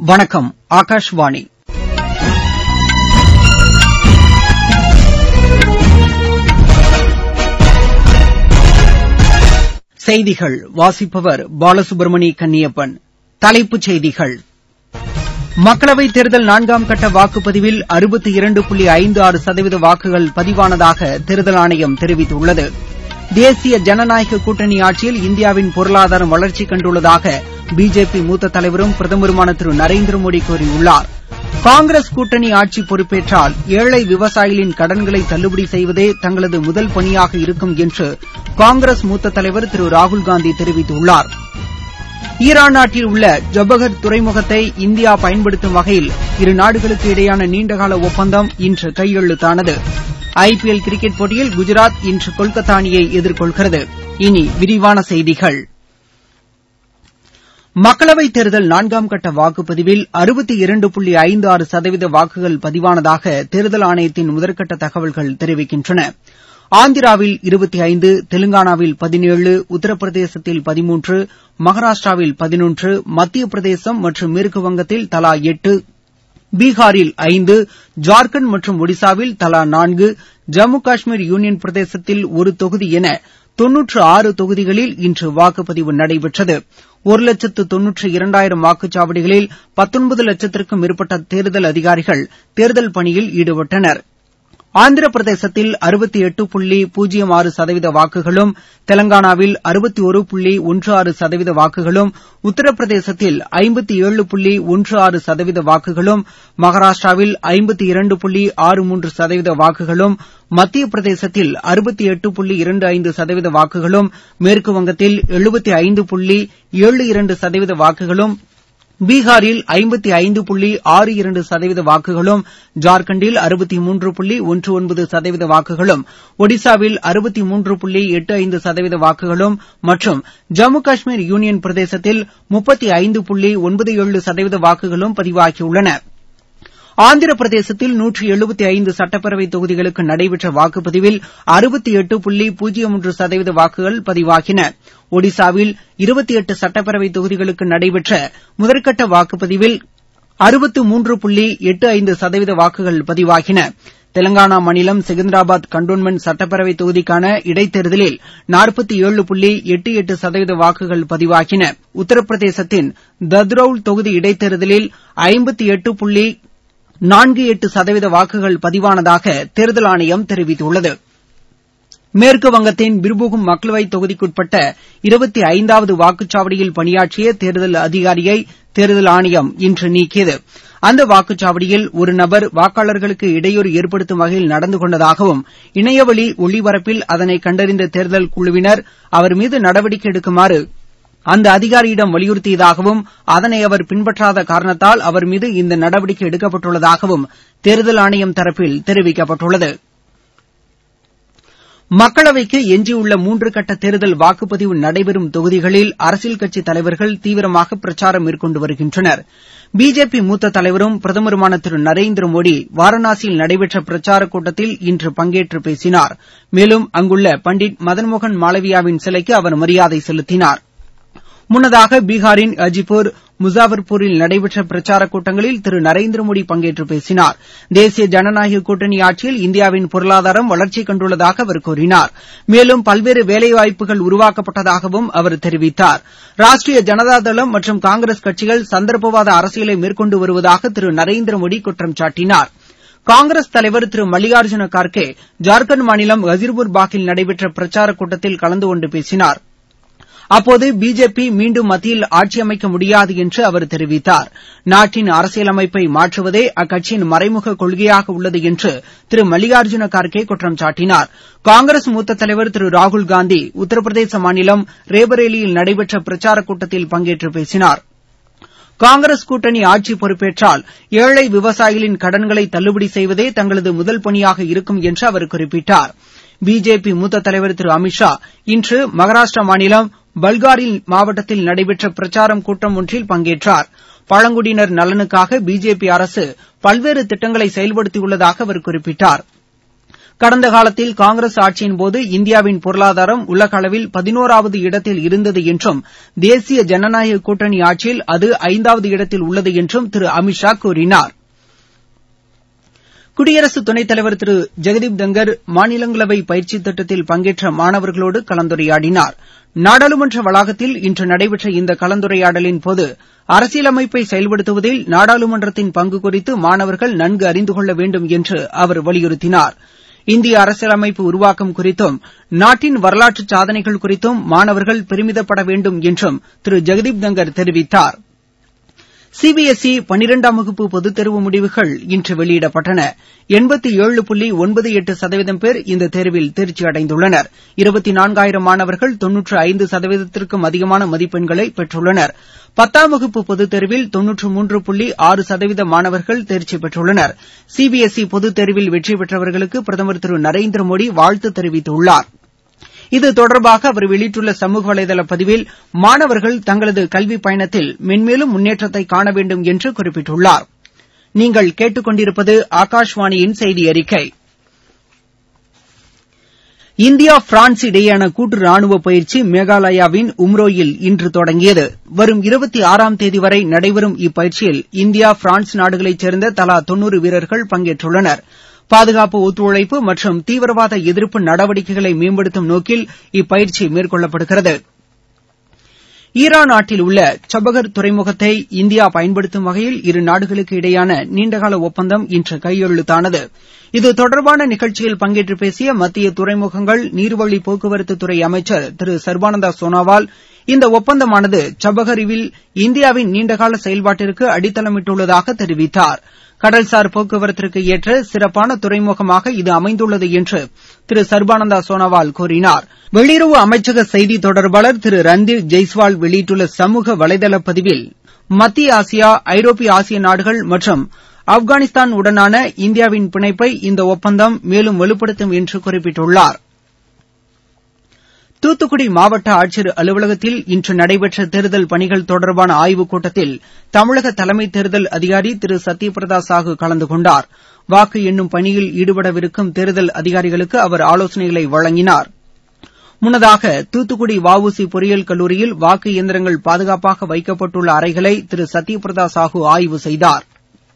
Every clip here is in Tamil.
வணக்கம் ஆகாஷ்வாணி செய்திகள் வாசிப்பவர் பாலசுப்ரமணி கன்னியப்பன் தலைப்புச் செய்திகள் மக்களவைத் தேர்தல் நான்காம் கட்ட வாக்குப்பதிவில் அறுபத்தி இரண்டு புள்ளி ஐந்து ஆறு சதவீத வாக்குகள் பதிவானதாக தேர்தல் ஆணையம் தெரிவித்துள்ளது தேசிய ஜனநாயக கூட்டணி ஆட்சியில் இந்தியாவின் பொருளாதாரம் வளர்ச்சி கண்டுள்ளதாக பிஜேபி மூத்த தலைவரும் பிரதமருமான திரு நரேந்திர மோடி கூறியுள்ளார் காங்கிரஸ் கூட்டணி ஆட்சி பொறுப்பேற்றால் ஏழை விவசாயிகளின் கடன்களை தள்ளுபடி செய்வதே தங்களது முதல் பணியாக இருக்கும் என்று காங்கிரஸ் மூத்த தலைவர் திரு ராகுல்காந்தி தெரிவித்துள்ளார் ஈரான் நாட்டில் உள்ள ஜொபகர் துறைமுகத்தை இந்தியா பயன்படுத்தும் வகையில் இரு நாடுகளுக்கு இடையேயான நீண்டகால ஒப்பந்தம் இன்று கையெழுத்தானது ஐ பி எல் கிரிக்கெட் போட்டியில் குஜராத் இன்று கொல்கத்தா அணியை எதிர்கொள்கிறது இனி விரிவான செய்திகள் மக்களவைத் தேர்தல் நான்காம் கட்ட வாக்குப்பதிவில் அறுபத்தி இரண்டு புள்ளி ஐந்து ஆறு சதவீத வாக்குகள் பதிவானதாக தேர்தல் ஆணையத்தின் முதற்கட்ட தகவல்கள் தெரிவிக்கின்றன ஆந்திராவில் இருபத்தி ஐந்து தெலுங்கானாவில் பதினேழு உத்தரப்பிரதேசத்தில் பதிமூன்று மகாராஷ்டிராவில் பதினொன்று மத்திய பிரதேசம் மற்றும் மேற்குவங்கத்தில் தலா எட்டு பீகாரில் ஐந்து ஜார்க்கண்ட் மற்றும் ஒடிசாவில் தலா நான்கு ஜம்மு காஷ்மீர் யூனியன் பிரதேசத்தில் ஒரு தொகுதி என தொன்னூற்று ஆறு தொகுதிகளில் இன்று வாக்குப்பதிவு நடைபெற்றது ஒரு லட்சத்து தொன்னூற்று இரண்டாயிரம் வாக்குச்சாவடிகளில் பத்தொன்பது லட்சத்திற்கும் மேற்பட்ட தேர்தல் அதிகாரிகள் தேர்தல் பணியில் ஈடுபட்டனர் ஆந்திர பிரதேசத்தில் அறுபத்தி எட்டு புள்ளி பூஜ்ஜியம் ஆறு சதவீத வாக்குகளும் தெலங்கானாவில் அறுபத்தி ஒரு புள்ளி ஒன்று ஆறு சதவீத வாக்குகளும் உத்தரப்பிரதேசத்தில் ஐம்பத்தி ஏழு புள்ளி ஒன்று ஆறு சதவீத வாக்குகளும் மகாராஷ்டிராவில் ஐம்பத்தி இரண்டு புள்ளி ஆறு மூன்று சதவீத வாக்குகளும் மத்திய பிரதேசத்தில் அறுபத்தி எட்டு புள்ளி இரண்டு ஐந்து சதவீத வாக்குகளும் மேற்குவங்கத்தில் எழுபத்தி ஐந்து புள்ளி ஏழு இரண்டு சதவீத வாக்குகளும் பீகாரில் ஐம்பத்தி ஐந்து புள்ளி ஆறு இரண்டு சதவீத வாக்குகளும் ஜார்க்கண்டில் அறுபத்தி மூன்று புள்ளி ஒன்று ஒன்பது சதவீத வாக்குகளும் ஒடிசாவில் அறுபத்தி மூன்று புள்ளி எட்டு ஐந்து சதவீத வாக்குகளும் மற்றும் ஜம்மு காஷ்மீர் யூனியன் பிரதேசத்தில் முப்பத்தி ஐந்து புள்ளி ஒன்பது ஏழு சதவீத வாக்குகளும் பதிவாகியுள்ளன ஆந்திர பிரதேசத்தில் நூற்றி எழுபத்தி ஐந்து சட்டப்பேரவை தொகுதிகளுக்கு நடைபெற்ற வாக்குப்பதிவில் அறுபத்தி எட்டு புள்ளி பூஜ்ஜியம் ஒன்று சதவீத வாக்குகள் பதிவாகின ஒடிசாவில் இருபத்தி எட்டு சட்டப்பேரவை தொகுதிகளுக்கு நடைபெற்ற முதற்கட்ட வாக்குப்பதிவில் அறுபத்து மூன்று புள்ளி எட்டு ஐந்து சதவீத வாக்குகள் பதிவாகின தெலங்கானா மாநிலம் செகந்திராபாத் கண்டோன்மெண்ட் சட்டப்பேரவை தொகுதிக்கான இடைத்தேர்தலில் நாற்பத்தி ஏழு புள்ளி எட்டு எட்டு சதவீத வாக்குகள் பதிவாகின உத்தரப்பிரதேசத்தின் தத்ரவுல் தொகுதி இடைத்தேர்தலில் ஐம்பத்தி எட்டு புள்ளி நான்கு எட்டு சதவீத வாக்குகள் பதிவானதாக தேர்தல் ஆணையம் தெரிவித்துள்ளது மேற்குவங்கத்தின் பிர்புகும் மக்களவைத் தொகுதிக்குட்பட்ட இருபத்தி ஐந்தாவது வாக்குச்சாவடியில் பணியாற்றிய தேர்தல் அதிகாரியை தேர்தல் ஆணையம் இன்று நீக்கியது அந்த வாக்குச்சாவடியில் ஒரு நபர் வாக்காளர்களுக்கு இடையூறு ஏற்படுத்தும் வகையில் நடந்து கொண்டதாகவும் இணையவழி ஒளிபரப்பில் அதனை கண்டறிந்த தேர்தல் குழுவினர் அவர் மீது நடவடிக்கை எடுக்குமாறு அந்த அதிகாரியிடம் வலியுறுத்தியதாகவும் அதனை அவர் பின்பற்றாத காரணத்தால் அவர் மீது இந்த நடவடிக்கை எடுக்கப்பட்டுள்ளதாகவும் தேர்தல் ஆணையம் தரப்பில் தெரிவிக்கப்பட்டுள்ளது மக்களவைக்கு எஞ்சியுள்ள மூன்று கட்ட தேர்தல் வாக்குப்பதிவு நடைபெறும் தொகுதிகளில் அரசியல் கட்சித் தலைவர்கள் தீவிரமாக பிரச்சாரம் மேற்கொண்டு வருகின்றனர் பிஜேபி மூத்த தலைவரும் பிரதமருமான திரு நரேந்திர மோடி வாரணாசியில் நடைபெற்ற பிரச்சாரக் கூட்டத்தில் இன்று பங்கேற்று பேசினார் மேலும் அங்குள்ள பண்டிட் மதன்மோகன் மாளவியாவின் சிலைக்கு அவர் மரியாதை செலுத்தினார் முன்னதாக பீகாரின் அஜிப்பூர் முசாஃபர்பூரில் நடைபெற்ற பிரச்சாரக் கூட்டங்களில் திரு நரேந்திர மோடி பங்கேற்று பேசினார் தேசிய ஜனநாயக கூட்டணி ஆட்சியில் இந்தியாவின் பொருளாதாரம் வளர்ச்சி கண்டுள்ளதாக அவர் கூறினார் மேலும் பல்வேறு வேலைவாய்ப்புகள் உருவாக்கப்பட்டதாகவும் அவர் தெரிவித்தார் ராஷ்டிரிய ஜனதாதளம் மற்றும் காங்கிரஸ் கட்சிகள் சந்தர்ப்பவாத அரசியலை மேற்கொண்டு வருவதாக திரு நரேந்திர மோடி குற்றம் சாட்டினார் காங்கிரஸ் தலைவர் திரு மல்லிகார்ஜுன கார்கே ஜார்க்கண்ட் மாநிலம் ஹசிர்பூர் பாகில் நடைபெற்ற பிரச்சாரக் கூட்டத்தில் கலந்து கொண்டு பேசினார் அப்போது பிஜேபி மீண்டும் மத்தியில் ஆட்சி அமைக்க முடியாது என்று அவர் தெரிவித்தார் நாட்டின் அரசியலமைப்பை மாற்றுவதே அக்கட்சியின் மறைமுக கொள்கையாக உள்ளது என்று திரு மல்லிகார்ஜுன கார்கே குற்றம் சாட்டினார் காங்கிரஸ் மூத்த தலைவர் திரு ராகுல்காந்தி உத்தரப்பிரதேச மாநிலம் ரேபரேலியில் நடைபெற்ற பிரச்சாரக் கூட்டத்தில் பங்கேற்று பேசினார் காங்கிரஸ் கூட்டணி ஆட்சி பொறுப்பேற்றால் ஏழை விவசாயிகளின் கடன்களை தள்ளுபடி செய்வதே தங்களது முதல் பணியாக இருக்கும் என்று அவர் குறிப்பிட்டார் பிஜேபி மூத்த தலைவர் திரு அமித் ஷா இன்று மகாராஷ்டிரா மாநிலம் பல்காரில் மாவட்டத்தில் நடைபெற்ற பிரச்சாரம் கூட்டம் ஒன்றில் பங்கேற்றார் பழங்குடியினர் நலனுக்காக பிஜேபி அரசு பல்வேறு திட்டங்களை செயல்படுத்தியுள்ளதாக அவர் குறிப்பிட்டார் கடந்த காலத்தில் காங்கிரஸ் ஆட்சியின்போது இந்தியாவின் பொருளாதாரம் உலக அளவில் பதினோராவது இடத்தில் இருந்தது என்றும் தேசிய ஜனநாயக கூட்டணி ஆட்சியில் அது ஐந்தாவது இடத்தில் உள்ளது என்றும் திரு அமித் ஷா கூறினார் குடியரசு துணைத் தலைவர் திரு ஜெகதீப் தங்கர் மாநிலங்களவை பயிற்சி திட்டத்தில் பங்கேற்ற மாணவர்களோடு கலந்துரையாடினார் நாடாளுமன்ற வளாகத்தில் இன்று நடைபெற்ற இந்த கலந்துரையாடலின்போது அரசியலமைப்பை செயல்படுத்துவதில் நாடாளுமன்றத்தின் பங்கு குறித்து மாணவர்கள் நன்கு அறிந்து கொள்ள வேண்டும் என்று அவர் வலியுறுத்தினார் இந்திய அரசியலமைப்பு உருவாக்கம் குறித்தும் நாட்டின் வரலாற்று சாதனைகள் குறித்தும் மாணவர்கள் பெருமிதப்பட வேண்டும் என்றும் திரு ஜெகதீப் தங்கர் தெரிவித்தார் சிபிஎஸ்இ பனிரெண்டாம் வகுப்பு பொதுத்தேர்வு முடிவுகள் இன்று வெளியிடப்பட்டன எண்பத்தி ஏழு புள்ளி ஒன்பது எட்டு சதவீதம் பேர் இந்த தேர்வில் தேர்ச்சி அடைந்துள்ளனர் இருபத்தி நான்காயிரம் மாணவர்கள் தொன்னூற்று ஐந்து சதவீதத்திற்கும் அதிகமான மதிப்பெண்களை பெற்றுள்ளனர் பத்தாம் வகுப்பு பொதுத் தேர்வில் தொன்னூற்று மூன்று புள்ளி ஆறு சதவீத மாணவர்கள் தேர்ச்சி பெற்றுள்ளனர் சிபிஎஸ்இ பொதுத் தேர்வில் வெற்றி பெற்றவர்களுக்கு பிரதமர் திரு நரேந்திர மோடி வாழ்த்து தெரிவித்துள்ளார் இது தொடர்பாக அவர் வெளியிட்டுள்ள சமூக வலைதள பதிவில் மாணவர்கள் தங்களது கல்வி பயணத்தில் மென்மேலும் முன்னேற்றத்தை காண வேண்டும் என்று குறிப்பிட்டுள்ளார் நீங்கள் கேட்டுக்கொண்டிருப்பது ஆகாஷ்வாணியின் செய்தி அறிக்கை இந்தியா பிரான்ஸ் இடையேயான கூட்டு ராணுவ பயிற்சி மேகாலயாவின் உம்ரோயில் இன்று தொடங்கியது வரும் இருபத்தி ஆறாம் தேதி வரை நடைபெறும் இப்பயிற்சியில் இந்தியா பிரான்ஸ் நாடுகளைச் சேர்ந்த தலா தொன்னூறு வீரர்கள் பங்கேற்றுள்ளனா் பாதுகாப்பு ஒத்துழைப்பு மற்றும் தீவிரவாத எதிர்ப்பு நடவடிக்கைகளை மேம்படுத்தும் நோக்கில் இப்பயிற்சி மேற்கொள்ளப்படுகிறது ஈரான் நாட்டில் உள்ள சபகர் துறைமுகத்தை இந்தியா பயன்படுத்தும் வகையில் இரு நாடுகளுக்கு இடையேயான நீண்டகால ஒப்பந்தம் இன்று கையெழுத்தானது இது தொடர்பான நிகழ்ச்சியில் பங்கேற்று பேசிய மத்திய துறைமுகங்கள் நீர்வழி போக்குவரத்து துறை அமைச்சர் திரு சர்பானந்தா சோனாவால் இந்த ஒப்பந்தமானது சபகரில் இந்தியாவின் நீண்டகால செயல்பாட்டிற்கு அடித்தளமிட்டுள்ளதாக தெரிவித்தார் கடல்சார் போக்குவரத்திற்கு ஏற்ற சிறப்பான துறைமுகமாக இது அமைந்துள்ளது என்று திரு சர்பானந்தா சோனோவால் கூறினார் வெளியுறவு அமைச்சக செய்தி தொடர்பாளர் திரு ரன்தீர் ஜெய்ஸ்வால் வெளியிட்டுள்ள சமூக வலைதள பதிவில் மத்திய ஆசியா ஐரோப்பிய ஆசிய நாடுகள் மற்றும் ஆப்கானிஸ்தான் உடனான இந்தியாவின் பிணைப்பை இந்த ஒப்பந்தம் மேலும் வலுப்படுத்தும் என்று குறிப்பிட்டுள்ளார் தூத்துக்குடி மாவட்ட ஆட்சியர் அலுவலகத்தில் இன்று நடைபெற்ற தேர்தல் பணிகள் தொடர்பான ஆய்வுக் கூட்டத்தில் தமிழக தலைமை தேர்தல் அதிகாரி திரு சத்யபிரதா சாஹூ கலந்து கொண்டார் வாக்கு எண்ணும் பணியில் ஈடுபடவிருக்கும் தேர்தல் அதிகாரிகளுக்கு அவர் ஆலோசனைகளை வழங்கினார் முன்னதாக தூத்துக்குடி வஉசி பொறியியல் கல்லூரியில் வாக்கு இயந்திரங்கள் பாதுகாப்பாக வைக்கப்பட்டுள்ள அறைகளை திரு சத்யபிரதா சாஹூ ஆய்வு செய்தார்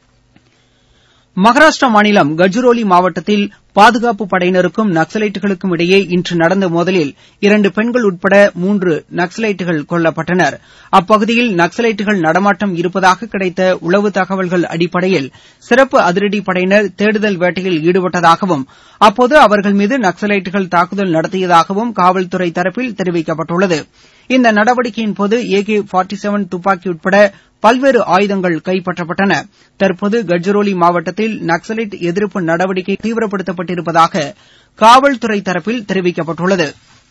மகாராஷ்டிரா மாநிலம் கஜ்ரோலி மாவட்டத்தில் பாதுகாப்பு படையினருக்கும் நக்சலைட்டுகளுக்கும் இடையே இன்று நடந்த மோதலில் இரண்டு பெண்கள் உட்பட மூன்று நக்சலைட்டுகள் கொல்லப்பட்டனர் அப்பகுதியில் நக்சலைட்டுகள் நடமாட்டம் இருப்பதாக கிடைத்த உளவு தகவல்கள் அடிப்படையில் சிறப்பு அதிரடி படையினர் தேடுதல் வேட்டையில் ஈடுபட்டதாகவும் அப்போது அவர்கள் மீது நக்சலைட்டுகள் தாக்குதல் நடத்தியதாகவும் காவல்துறை தரப்பில் தெரிவிக்கப்பட்டுள்ளது இந்த நடவடிக்கையின்போது ஏ கே பார்ட்டி செவன் துப்பாக்கி உட்பட பல்வேறு ஆயுதங்கள் கைப்பற்றப்பட்டன தற்போது கட்சிரோலி மாவட்டத்தில் நக்சலைட் எதிர்ப்பு நடவடிக்கை தீவிரப்படுத்தப்பட்டிருப்பதாக காவல்துறை தரப்பில் தெரிவிக்கப்பட்டுள்ளது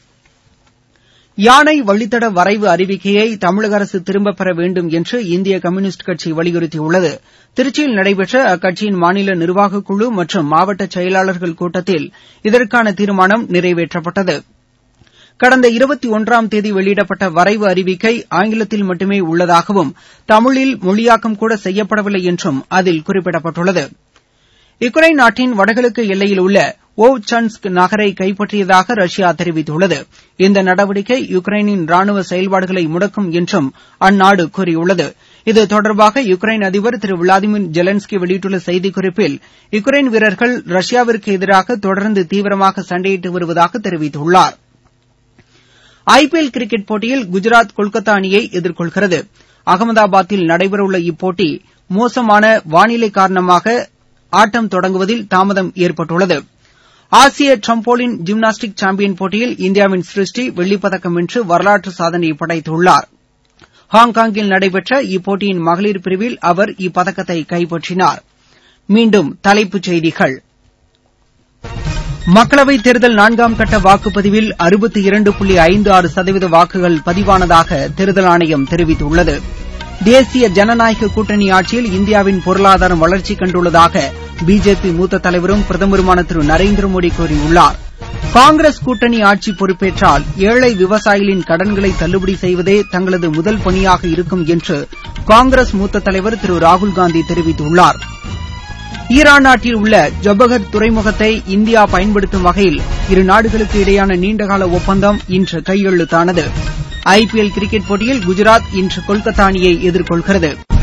யானை வழித்தட வரைவு அறிவிக்கையை தமிழக அரசு திரும்பப் பெற வேண்டும் என்று இந்திய கம்யூனிஸ்ட் கட்சி வலியுறுத்தியுள்ளது திருச்சியில் நடைபெற்ற அக்கட்சியின் மாநில நிர்வாகக் குழு மற்றும் மாவட்ட செயலாளர்கள் கூட்டத்தில் இதற்கான தீர்மானம் நிறைவேற்றப்பட்டது கடந்த இருபத்தி ஒன்றாம் தேதி வெளியிடப்பட்ட வரைவு அறிவிக்கை ஆங்கிலத்தில் மட்டுமே உள்ளதாகவும் தமிழில் மொழியாக்கம் கூட செய்யப்படவில்லை என்றும் அதில் குறிப்பிடப்பட்டுள்ளது யுக்ரைன் நாட்டின் வடகிழக்கு எல்லையில் உள்ள ஓவ்சன்ஸ்க் நகரை கைப்பற்றியதாக ரஷ்யா தெரிவித்துள்ளது இந்த நடவடிக்கை யுக்ரைனின் ராணுவ செயல்பாடுகளை முடக்கும் என்றும் அந்நாடு கூறியுள்ளது இது தொடர்பாக யுக்ரைன் அதிபர் திரு விளாடிமிர் ஜெலன்ஸ்கி வெளியிட்டுள்ள செய்திக்குறிப்பில் யுக்ரைன் வீரர்கள் ரஷ்யாவிற்கு எதிராக தொடர்ந்து தீவிரமாக சண்டையிட்டு வருவதாக தெரிவித்துள்ளார் ஐ பி எல் கிரிக்கெட் போட்டியில் குஜராத் கொல்கத்தா அணியை எதிர்கொள்கிறது அகமதாபாத்தில் நடைபெறவுள்ள இப்போட்டி மோசமான வானிலை காரணமாக ஆட்டம் தொடங்குவதில் தாமதம் ஏற்பட்டுள்ளது ஆசிய டிரம்போலின் ஜிம்னாஸ்டிக் சாம்பியன் போட்டியில் இந்தியாவின் சிருஷ்டி வெள்ளிப்பதக்கம் வென்று வரலாற்று சாதனை படைத்துள்ளார் ஹாங்காங்கில் நடைபெற்ற இப்போட்டியின் மகளிர் பிரிவில் அவர் இப்பதக்கத்தை கைப்பற்றினார் மீண்டும் தலைப்புச் செய்திகள் மக்களவைத் தேர்தல் நான்காம் கட்ட வாக்குப்பதிவில் அறுபத்தி இரண்டு புள்ளி ஐந்து ஆறு சதவீத வாக்குகள் பதிவானதாக தேர்தல் ஆணையம் தெரிவித்துள்ளது தேசிய ஜனநாயக கூட்டணி ஆட்சியில் இந்தியாவின் பொருளாதாரம் வளர்ச்சி கண்டுள்ளதாக பிஜேபி மூத்த தலைவரும் பிரதமருமான திரு நரேந்திர மோடி கூறியுள்ளார் காங்கிரஸ் கூட்டணி ஆட்சி பொறுப்பேற்றால் ஏழை விவசாயிகளின் கடன்களை தள்ளுபடி செய்வதே தங்களது முதல் பணியாக இருக்கும் என்று காங்கிரஸ் மூத்த தலைவர் திரு ராகுல்காந்தி தெரிவித்துள்ளார் ஈரான் நாட்டில் உள்ள ஜொபகர் துறைமுகத்தை இந்தியா பயன்படுத்தும் வகையில் இரு நாடுகளுக்கு இடையேயான நீண்டகால ஒப்பந்தம் இன்று கையெழுத்தானது ஐ பி எல் கிரிக்கெட் போட்டியில் குஜராத் இன்று கொல்கத்தா அணியை எதிர்கொள்கிறது